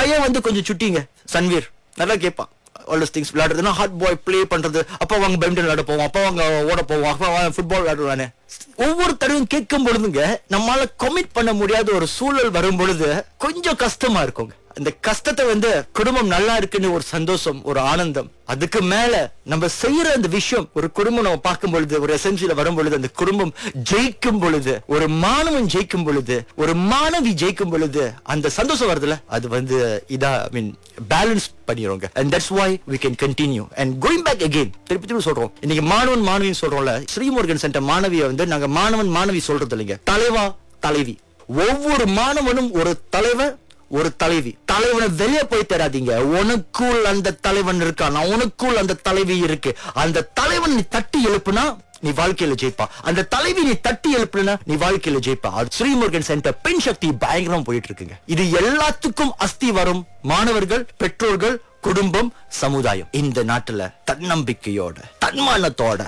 பையன் வந்து கொஞ்சம் சுட்டிங்க சன்வீர் நல்லா கேட்பான் ஆல் திங்ஸ் விளையாடுறதுன்னா ஹாட் பாய் ப்ளே பண்றது அப்பா வாங்க பேட்மிண்டன் விளையாட போவோம் அப்பா வாங்க ஓட போவோம் அப்பா வாங்க ஃபுட்பால் விளையாடுவானே ஒவ்வொரு தடவையும் கேட்கும் பொழுதுங்க நம்மளால கமிட் பண்ண முடியாத ஒரு சூழல் வரும் பொழுது கொஞ்சம் கஷ்டமா இருக்குங்க அந்த கஷ்டத்தை வந்து குடும்பம் நல்லா இருக்குன்னு ஒரு சந்தோஷம் ஒரு ஆனந்தம் அதுக்கு மேல நம்ம செய்யற அந்த விஷயம் ஒரு குடும்பம் நம்ம பார்க்கும் பொழுது ஒரு எசென்சியில வரும் பொழுது அந்த குடும்பம் ஜெயிக்கும் பொழுது ஒரு மாணவன் ஜெயிக்கும் பொழுது ஒரு மாணவி ஜெயிக்கும் பொழுது அந்த சந்தோஷம் வருதுல அது வந்து இதா ஐ மீன் பேலன்ஸ் பண்ணிடுவோங்க and that's why we can continue and going back again திருப்பி திருப்பி சொல்றோம் இன்னைக்கு மாணவன் மாணவின்னு சொல்றோம்ல ஸ்ரீமுருகன் சென்டர் மாணவியை வந்து நாங்க மாணவன் மாணவி சொல்றது இல்லைங்க தலைவா தலைவி ஒவ்வொரு மாணவனும் ஒரு தலைவர் ஒரு தலைவி தலைவனை வெளியே போய் தராதீங்க உனக்குள் அந்த தலைவன் இருக்கான் உனக்குள் அந்த தலைவி இருக்கு அந்த தலைவன் நீ தட்டி எழுப்புனா நீ வாழ்க்கையில ஜெயிப்பா அந்த தலைவி நீ தட்டி எழுப்புனா நீ வாழ்க்கையில ஜெயிப்பா அது ஸ்ரீமுருகன் சென்டர் பெண் சக்தி பயங்கரம் போயிட்டு இருக்குங்க இது எல்லாத்துக்கும் அஸ்தி வரும் மாணவர்கள் பெற்றோர்கள் குடும்பம் சமுதாயம் இந்த நாட்டுல தன்னம்பிக்கையோட தன்மானத்தோட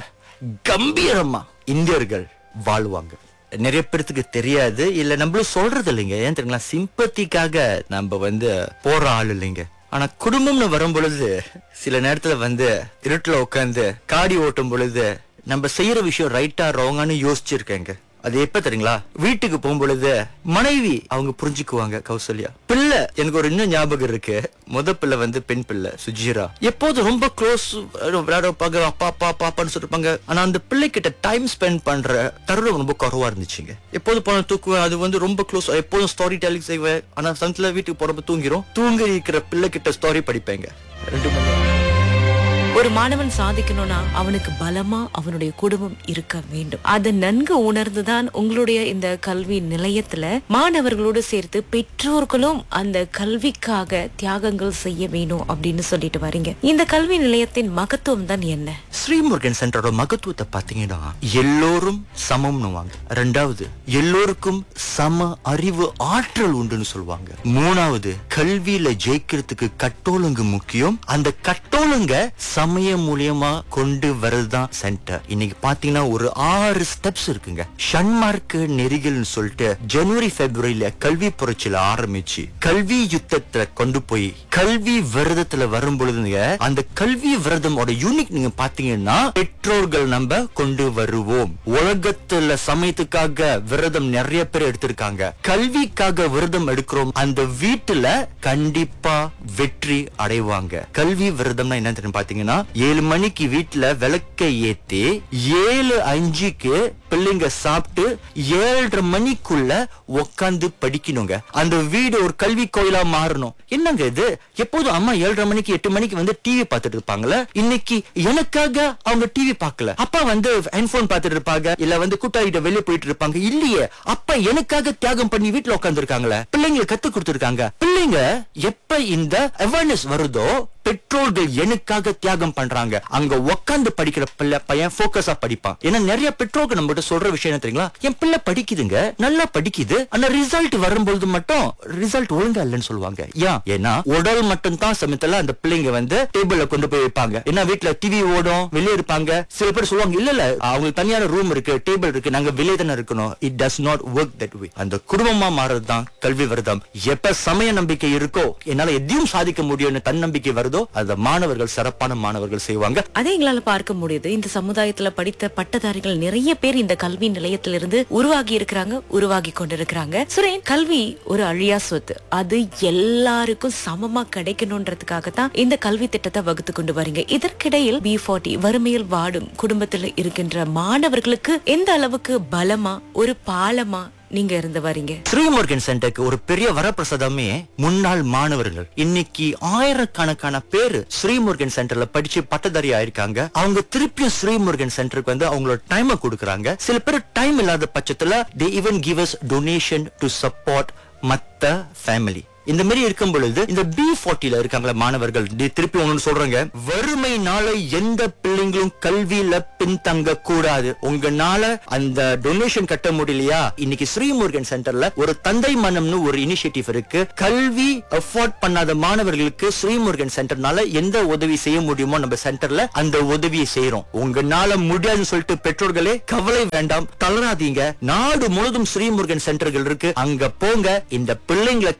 கம்பீரமா இந்தியர்கள் வாழ்வாங்க நிறைய பேர்த்துக்கு தெரியாது இல்ல நம்மளும் சொல்றது இல்லைங்க ஏன் தெரியுங்களா சிம்பத்திக்காக நம்ம வந்து போற ஆள் இல்லைங்க ஆனா குடும்பம்னு வரும் பொழுது சில நேரத்துல வந்து இருட்டுல உட்காந்து காடி ஓட்டும் பொழுது நம்ம செய்யற விஷயம் ரைட்டா ராங்கான்னு யோசிச்சிருக்கேங்க அது எப்ப தெரியுங்களா வீட்டுக்கு போகும்பொழுது மனைவி அவங்க புரிஞ்சுக்குவாங்க கௌசல்யா பிள்ளை எனக்கு ஒரு இன்னும் ஞாபகம் இருக்கு முத பிள்ளை வந்து பெண் பிள்ளை சுஜீரா எப்போதும் ரொம்ப க்ளோஸ் விளையாடுப்பாங்க அப்பா அப்பா அப்பா அப்பான்னு சொல்லிருப்பாங்க ஆனா அந்த பிள்ளை கிட்ட டைம் ஸ்பெண்ட் பண்ற தருணம் ரொம்ப குறவா இருந்துச்சுங்க எப்போதும் போன தூக்குவேன் அது வந்து ரொம்ப க்ளோஸ் எப்போதும் ஸ்டோரி டெல்லிங் செய்வேன் ஆனா சமயத்துல வீட்டுக்கு போறப்ப தூங்கிரும் தூங்கி இருக்கிற பிள்ளை கிட்ட ஸ்டோரி படிப்பேங்க ரெண்டு மணி நேரம் ஒரு மாணவன் சாதிக்கணும்னா அவனுக்கு பலமா அவனுடைய குடும்பம் இருக்க வேண்டும் அதை நன்கு உணர்ந்துதான் உங்களுடைய இந்த கல்வி நிலையத்துல மாணவர்களோடு சேர்த்து பெற்றோர்களும் அந்த கல்விக்காக தியாகங்கள் செய்ய வேணும் அப்படின்னு சொல்லிட்டு வரீங்க இந்த கல்வி நிலையத்தின் மகத்துவம் தான் என்ன ஸ்ரீமுருகன் சென்டரோட மகத்துவத்தை பாத்தீங்கன்னா எல்லோரும் சமம்னுவாங்க ரெண்டாவது எல்லோருக்கும் சம அறிவு ஆற்றல் உண்டுன்னு சொல்லுவாங்க மூணாவது கல்வியில ஜெயிக்கிறதுக்கு கட்டோலுங்க முக்கியம் அந்த கட்டோலுங்க சமயம் மூலியமா கொண்டு வரதுதான் சென்டர் இன்னைக்கு பாத்தீங்கன்னா ஒரு ஆறு ஸ்டெப்ஸ் இருக்குங்க ஷண்மார்க்க நெறிகள்னு சொல்லிட்டு ஜனவரி பிப்ரவரியில கல்வி புரட்சியில ஆரம்பிச்சு கல்வி யுத்தத்துல கொண்டு போய் கல்வி விரதத்துல வரும் பொழுதுங்க அந்த கல்வி விரதமோட யூனிக் நீங்க பாத்தீங்கன்னா பெற்றோர்கள் நம்ம கொண்டு வருவோம் உலகத்துல சமயத்துக்காக விரதம் நிறைய பேர் எடுத்திருக்காங்க கல்விக்காக விரதம் எடுக்கிறோம் அந்த வீட்டுல கண்டிப்பா வெற்றி அடைவாங்க கல்வி விரதம்னா என்ன தெரியும் பாத்தீங்கன்னா ஏழு மணிக்கு வீட்டுல விளக்கை ஏத்தி ஏழு அஞ்சுக்கு பிள்ளைங்க சாப்பிட்டு ஏழரை மணிக்குள்ள உக்காந்து படிக்கணுங்க அந்த வீடு ஒரு கல்வி கோயிலா மாறணும் என்னங்க இது எப்போதும் அம்மா ஏழரை மணிக்கு எட்டு மணிக்கு வந்து டிவி பார்த்துட்டு இருப்பாங்கல்ல இன்னைக்கு எனக்காக அவங்க டிவி பார்க்கல அப்பா வந்து ஹெட்போன் பார்த்துட்டு இருப்பாங்க இல்ல வந்து கூட்டாளிகிட்ட வெளியே போயிட்டு இருப்பாங்க இல்லையே அப்பா எனக்காக தியாகம் பண்ணி வீட்டுல உட்கார்ந்து இருக்காங்களே பிள்ளைங்களுக்கு கத்து கொடுத்துருக்காங்க பிள்ளைங்க எப்ப இந்த அவேர்னஸ் வருதோ பெற்றோர்கள் எனக்காக தியாகம் பண்றாங்க அங்க உட்கார்ந்து படிக்கிற பிள்ளை பையன் போக்கஸா படிப்பான் ஏன்னா நிறைய பெற்றோர்கள் நம்மகிட்ட சொல்ற விஷயம் என்ன தெரியுங்களா என் பிள்ளை படிக்குதுங்க நல்லா படிக்குது ஆனா ரிசல்ட் வரும்பொழுது மட்டும் ரிசல்ட் ஒழுங்கா இல்லைன்னு சொல்லுவாங்க ஏன் ஏன்னா உடல் மட்டும் தான் சமயத்துல அந்த பிள்ளைங்க வந்து டேபிள்ல கொண்டு போய் வைப்பாங்க ஏன்னா வீட்டுல டிவி ஓடும் வெளியே இருப்பாங்க சில பேர் சொல்லுவாங்க இல்ல இல்ல அவங்களுக்கு தனியான ரூம் இருக்கு டேபிள் இருக்கு நாங்க வெளியே தானே இருக்கணும் it does not work that way அந்த குடும்பமா மாறதுதான் கல்வி விரதம் எப்ப சமய நம்பிக்கை இருக்கோ என்னால எதையும் சாதிக்க முடியும்னு தன்னம்பிக்கை வருதோ அந்த மாணவர்கள் சிறப்பான மாணவர்கள் செய்வாங்க அதை எங்களால பார்க்க முடியுது இந்த சமுதாயத்துல படித்த பட்டதாரிகள் நிறைய பேர் இந்த கல்வி நிலையத்திலிருந்து உருவாகி இருக்கிறாங்க உருவாகி கொண்டிருக்கிறாங்க சுரேன் கல்வி ஒரு அழியா சொத்து அது எல்லாருக்கும் சமமா கிடைக்கணும்ன்றதுக்காக தான் இந்த கல்வி திட்டத்தை வகுத்து கொண்டு வரீங்க இதற்கிடையில் பி ஃபார்ட்டி வறுமையில் வாடும் குடும்பத்தில் இருக்கின்ற மாணவர்களுக்கு எந்த அளவுக்கு பலமா ஒரு பாலமா நீங்க இருந்து வரீங்க ஸ்ரீமுருகன் சென்டருக்கு ஒரு பெரிய வரப்பிரசாதமே முன்னாள் மாணவர்கள் இன்னைக்கு ஆயிரக்கணக்கான பேர் ஸ்ரீமுருகன் சென்டர்ல படிச்சு பட்டதாரி ஆயிருக்காங்க அவங்க திருப்பியும் ஸ்ரீமுருகன் சென்டருக்கு வந்து அவங்களோட டைமை கொடுக்கறாங்க சில பேர் டைம் இல்லாத பட்சத்துல they even give us donation to support மத்த ஃபேமிலி இந்த மாதிரி இருக்கும் பொழுது இந்த பி ஃபார்ட்டில இருக்காங்களா மாணவர்கள் தி- திருப்பி ஒண்ணு சொல்றாங்க வறுமைனால எந்த பிள்ளைங்களும் கல்வியில பின்தங்க கூடாது உங்கனால அந்த டொனேஷன் கட்ட முடியலையா இன்னைக்கு ஸ்ரீமுருகன் சென்டர்ல ஒரு தந்தை மனம்னு ஒரு இனிஷியேட்டிவ் இருக்கு கல்வி அஃபோர்ட் பண்ணாத மாணவர்களுக்கு ஸ்ரீமுருகன் சென்டர்னால எந்த உதவி செய்ய முடியுமோ நம்ம சென்டர்ல அந்த உதவியை செய்யறோம் உங்கனால முடியாதுன்னு சொல்லிட்டு பெற்றோர்களே கவலை வேண்டாம் தளராதீங்க நாடு முழுதும் ஸ்ரீமுருகன் சென்டர்கள் இருக்கு அங்க போங்க இந்த பிள்ளைங்களை கரை சேர்க்க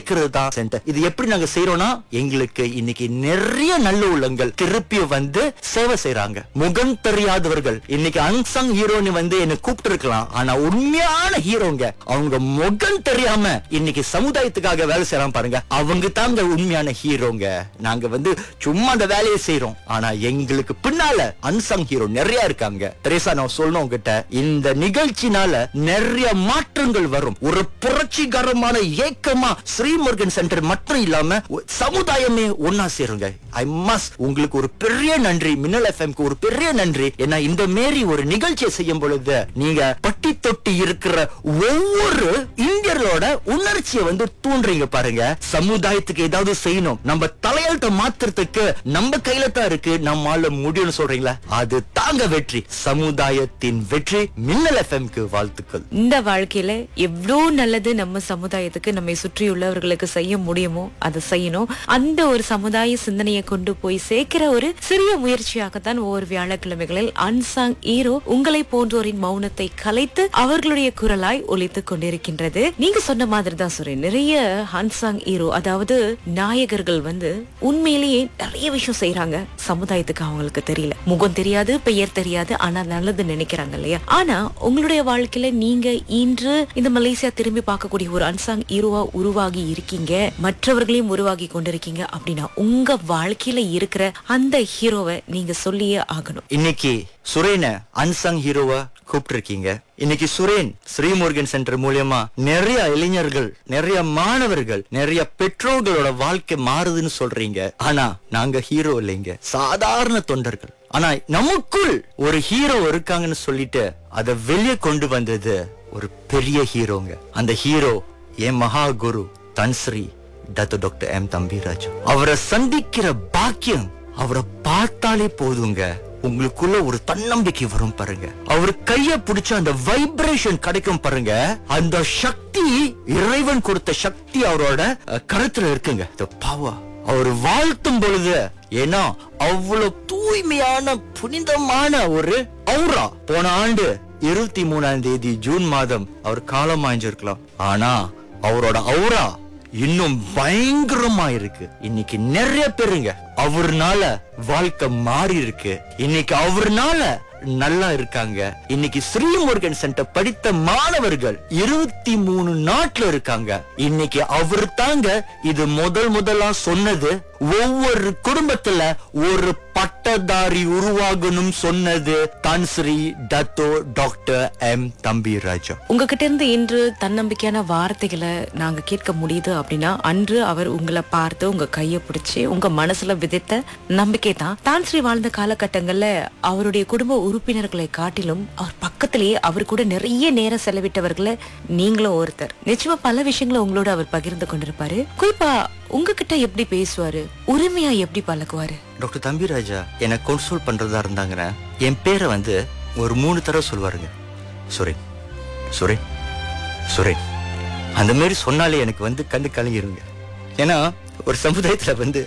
சேர்க்கிறது தான் சென்டர் இது எப்படி நாங்க செய்யறோம்னா எங்களுக்கு இன்னைக்கு நிறைய நல்ல உள்ளங்கள் திருப்பி வந்து சேவை செய்றாங்க முகம் தெரியாதவர்கள் இன்னைக்கு அன்சங் ஹீரோன்னு வந்து என்ன கூப்பிட்டு இருக்கலாம் ஆனா உண்மையான ஹீரோங்க அவங்க முகம் தெரியாம இன்னைக்கு சமுதாயத்துக்காக வேலை செய்யறாங்க பாருங்க அவங்க தாங்க உண்மையான ஹீரோங்க நாங்க வந்து சும்மா அந்த வேலையை செய்றோம் ஆனா எங்களுக்கு பின்னால அன்சங் ஹீரோ நிறைய இருக்காங்க தெரேசா நான் சொல்லணும் உங்ககிட்ட இந்த நிகழ்ச்சினால நிறைய மாற்றங்கள் வரும் ஒரு புரட்சிகரமான ஏக்கமா ஸ்ரீமுருகன் சென்டர் மட்டும் இல்லாம ஒ- சமுதாயமே ஒன்னா சேருங்க ஐ மஸ்ட் உங்களுக்கு ஒரு பெரிய நன்றி மின்னல் எஃப்எம்க்கு ஒரு பெரிய நன்றி ஏன்னா இந்த மாரி ஒரு நிகழ்ச்சியை செய்யும் பொழுது நீங்க பட்டி தொட்டி இருக்கிற ஒவ்வொரு இந்தியர்களோட உணர்ச்சியை வந்து தூண்டுறீங்க பாருங்க சமுதாயத்துக்கு ஏதாவது செய்யணும் நம்ம தலையெழுத்த மாத்துறதுக்கு நம்ம கையில தான் இருக்கு நம்மால முடியும்னு சொல்றீங்களா அது தாங்க வெற்றி சமுதாயத்தின் வெற்றி மின்னல் எஃப்எம்க்கு வாழ்த்துக்கள் இந்த வாழ்க்கையில எவ்வளோ நல்லது நம்ம சமுதாயத்துக்கு நம்மை சுற்றியுள்ளவர்களுக்கு செய்ய முடியுமோ அதை செய்யணும் அந்த ஒரு சமுதாய சிந்தனையை கொண்டு போய் சேர்க்கிற ஒரு சிறிய முயற்சியாகத்தான் ஒவ்வொரு வியாழக்கிழமைகளில் அன்சாங் ஈரோ உங்களை போன்றோரின் மௌனத்தை கலைத்து அவர்களுடைய குரலாய் ஒலித்துக் கொண்டிருக்கின்றது நீங்க சொன்ன மாதிரி தான் சுரேன் நிறைய ஹன்சாங் ஈரோ அதாவது நாயகர்கள் வந்து உண்மையிலேயே நிறைய விஷயம் செய்யறாங்க சமுதாயத்துக்கு அவங்களுக்கு தெரியல முகம் தெரியாது பெயர் தெரியாது ஆனா நல்லது நினைக்கிறாங்க இல்லையா ஆனா உங்களுடைய வாழ்க்கையில நீங்க இன்று இந்த மலேசியா திரும்பி பார்க்கக்கூடிய ஒரு அன்சாங் ஹீரோவா உருவாகி இருக்கீங்க மற்றவர்களையும் உருவாகி கொண்டிருக்கீங்க அப்படின்னா உங்க வாழ்க்கையில இருக்கிற அந்த ஹீரோவை நீங்க சொல்லியே ஆகணும் இன்னைக்கு சுரேன அன்சங் ஹீரோவா கூப்பிட்டிருக்கீங்க இன்னைக்கு சுரேன் ஸ்ரீமுருகன் சென்டர் மூலியமா நிறைய இளைஞர்கள் நிறைய மாணவர்கள் நிறைய பெற்றோர்களோட வாழ்க்கை மாறுதுன்னு சொல்றீங்க ஆனா நாங்க ஹீரோ இல்லைங்க சாதாரண தொண்டர்கள் ஆனா நமக்குள் ஒரு ஹீரோ இருக்காங்கன்னு சொல்லிட்டு அதை வெளியே கொண்டு வந்தது ஒரு பெரிய ஹீரோங்க அந்த ஹீரோ என் மகா குரு Tan Sri Dato doctor M Thambiraj அவரை சந்திக்கிற பாக்கியம் அவரை பார்த்தாலே போதுங்க உங்களுக்குள்ள ஒரு தன்னம்பிக்கை வரும் பாருங்க அவர் கைய பிடிச்ச அந்த வைப்ரேஷன் கிடைக்கும் பாருங்க அந்த சக்தி இறைவன் கொடுத்த சக்தி அவரோட அஹ், கருத்துல இருக்குங்க the power அவர் வாழ்த்தும் பொழுது ஏன்னா அவ்வளவு தூய்மையான புனிதமான ஒரு அவுரா போன ஆண்டு இருபத்தி மூணாம் தேதி ஜூன் மாதம் அவர் காலமாய்ஞ்சிருக்கலாம் ஆனா அவரோட அவுரா இன்னும் பயங்கரமா இருக்கு இன்னைக்கு நிறைய பேருங்க அவர்னால வாழ்க்கை மாறி இருக்கு இன்னைக்கு அவர்னால நல்லா இருக்காங்க இன்னைக்கு ஸ்ரீமுருகன் சென்டர் படித்த மாணவர்கள் இருபத்தி மூணு நாட்டுல இருக்காங்க இன்னைக்கு அவர் தாங்க இது முதல் முதலா சொன்னது ஒவ்வொரு குடும்பத்துல ஒரு பட்டதாரி உருவாகணும் சொன்னது தான் Sri Dato doctor M Thambiraja உங்ககிட்ட இருந்து இன்று தன்னம்பிக்கையான வார்த்தைகளை நாங்க கேட்க முடியுது அப்படின்னா அன்று அவர் உங்களை பார்த்து உங்க கைய பிடிச்சு உங்க மனசுல விதைத்த நம்பிக்கை தான் தான் ஸ்ரீ வாழ்ந்த காலகட்டங்கள்ல அவருடைய குடும்ப உறுப்பினர்களை காட்டிலும் அவர் பக்கத்திலேயே அவர் கூட நிறைய நேரம் செலவிட்டவர்களை நீங்களும் ஒருத்தர் நிச்சயமா பல விஷயங்களை உங்களோட அவர் பகிர்ந்து கொண்டிருப்பாரு குறிப்பா உங்ககிட்ட எப்படி பேசுவாரு உரிமையா எப்படி பழகுவாரு டாக்டர் தம்பிராஜா என்னை கன்சோல் பண்றதா இருந்தாங்கன்னா என் பேரை வந்து ஒரு மூணு தடவை சொல்லுவாருங்க சுரேன் சுரேன் சுரேன் அந்த மாதிரி சொன்னாலே எனக்கு வந்து கண்டு கலங்கிருங்க ஏன்னா ஒரு சமுதாயத்துல வந்து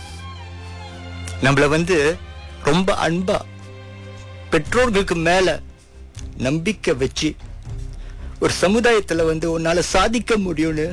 நம்மள வந்து ரொம்ப அன்பா பெற்றோர்களுக்கு மேல நம்பிக்கை வச்சு ஒரு சமுதாயத்துல வந்து உன்னால சாதிக்க முடியும்னு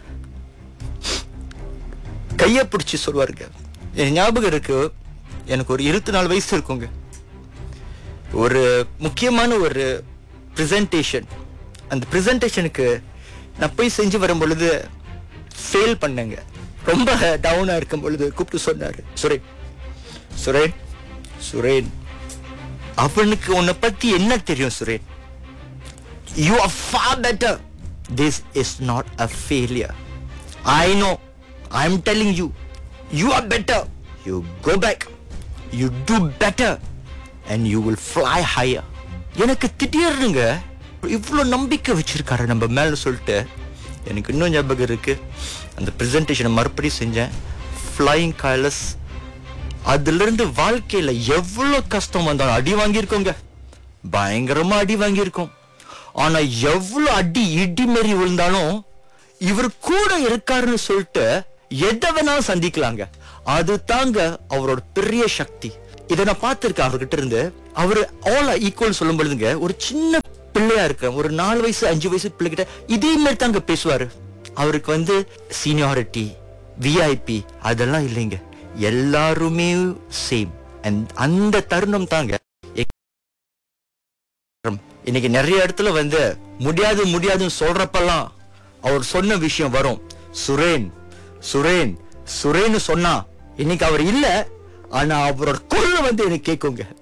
கைய பிடிச்சு சொல்வாருங்க என் ஞாபகம் இருக்கு எனக்கு ஒரு இருபத்தி நாலு வயசு இருக்குங்க ஒரு முக்கியமான ஒரு பிரசன்டேஷன் அந்த பிரசன்டேஷனுக்கு நான் போய் செஞ்சு வரும் பொழுது ஃபெயில் பண்ணேங்க ரொம்ப டவுனா இருக்கும் பொழுது கூப்பிட்டு சொன்னாரு சுரேன் சுரேன் சுரேன் அவனுக்கு உன்னை பத்தி என்ன தெரியும் Suren you are far better this is not a failure i know i'm telling you you are better you go back you do better and you will fly higher எனக்கு திடீர்னுங்க இவ்வளோ நம்பிக்கை வச்சிருக்காரு நம்ம மேல சொல்லிட்டு எனக்கு இன்னும் ஞாபகம் இருக்கு அந்த பிரசன்டேஷனை மறுபடியும் செஞ்சேன் ஃப்ளையிங் கலர்ஸ் அதுல இருந்து வாழ்க்கையில எவ்வளவு கஷ்டம் வந்தாலும் அடி வாங்கியிருக்கோங்க பயங்கரமா அடி வாங்கியிருக்கோம் ஆனா எவ்வளவு அடி இடி மாரி விழுந்தாலும் இவர் கூட இருக்காருன்னு சொல்லிட்டு எதை வேணாலும் சந்திக்கலாங்க அது தாங்க அவரோட பெரிய சக்தி இதை நான் பார்த்திருக்கேன் அவர்கிட்ட இருந்து அவரு ஆல் ஈக்குவல் சொல்லும் பொழுதுங்க ஒரு சின்ன பிள்ளையா இருக்க ஒரு நாலு வயசு அஞ்சு வயசு பிள்ளைகிட்ட இதே மாதிரி தாங்க பேசுவாரு அவருக்கு வந்து சீனியாரிட்டி விஐபி அதெல்லாம் இல்லைங்க எல்லாருமே சேம் அண்ட் அந்த தருணம் தாங்க இன்னைக்கு நிறைய இடத்துல வந்து முடியாது முடியாதுன்னு சொல்றப்பெல்லாம் அவர் சொன்ன விஷயம் வரும் சுரேன் சுரேன் சுரேன்னு சொன்னா இன்னைக்கு அவர் இல்ல ஆனா அவரோட குரல் வந்து எனக்கு கேட்குங்க